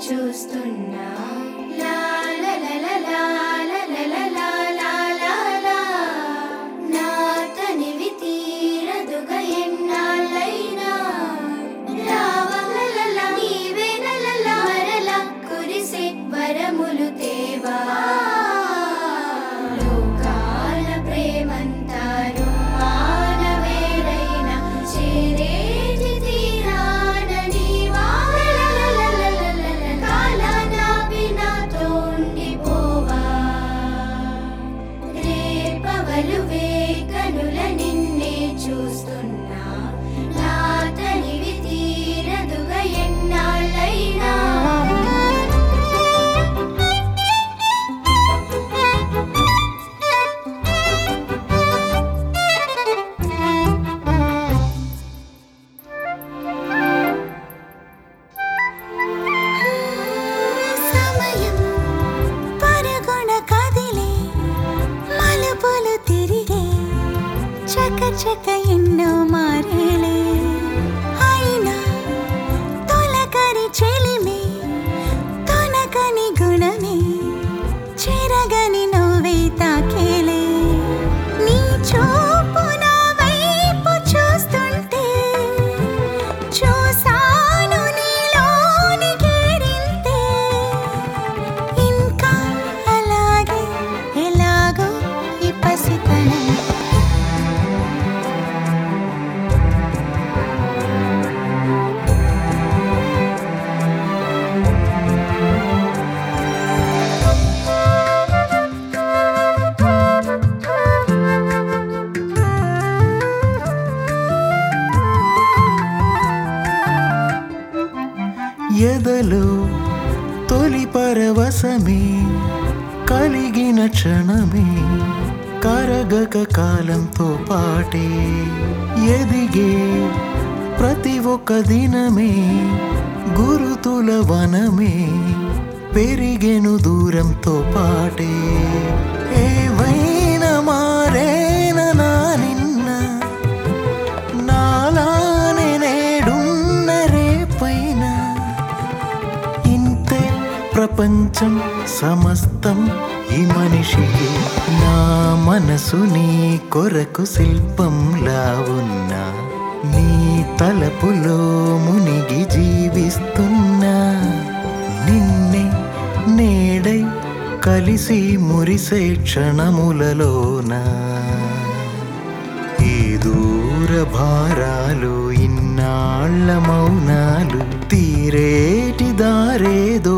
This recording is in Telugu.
చూస్తున్నా లా లా లా లా లా లా లా లా లా లా లా లా. నా తనివి తీరదుగా ఎన్నాళ్ళైనా రావలల నీవే నలల మరల కురిసే వరములు తేవా లోకాల ప్రేమంతారు మానవేరైన చేరేటి తీరాన నీవా కాలానాపి నాతో ఉండిపోవా రేపవలు వేకనుల నిన్నే చూస్తున్నా నా తనివి తీరదుగా ఎన్నాళ్ళైనా సమయం పరుగున కదిలే మలుపులు తిరిగే చక చక ఎన్నో మారేలే అయినా తొలకరి చెలిమే తొనకని గుణమే చెరగని నువ్వే తాకేలే నీ చూపు నా వైపు చూస్తుంటే చూసాను నీలోని గేరింతే ఇంకా అలాగే ఎలాగో ఈ పసితనం ఎదలో తొలి పరవశమే కలిగిన క్షణమే కరగక కాలంతో పాటే ఎదిగే ప్రతి ఒక్క దినమే గురుతుల వనమే పెరిగెను దూరంతో పాటే ఏవైనా మారేన నా నిన్న నాలానే నేడున్న రేపైన ఇంతే ప్రపంచం సమస్తం ఈ మనిషికి నా మనసు నీ కొరకు శిల్పంలా ఉన్నా నీ తలపులో మునిగి జీవిస్తున్నా నిన్నే నేడై కలిసి మురిసే క్షణములలోనా ఈ దూర భారాలు ఇన్నాళ్ళ మౌనాలు తీరేటి దారేదో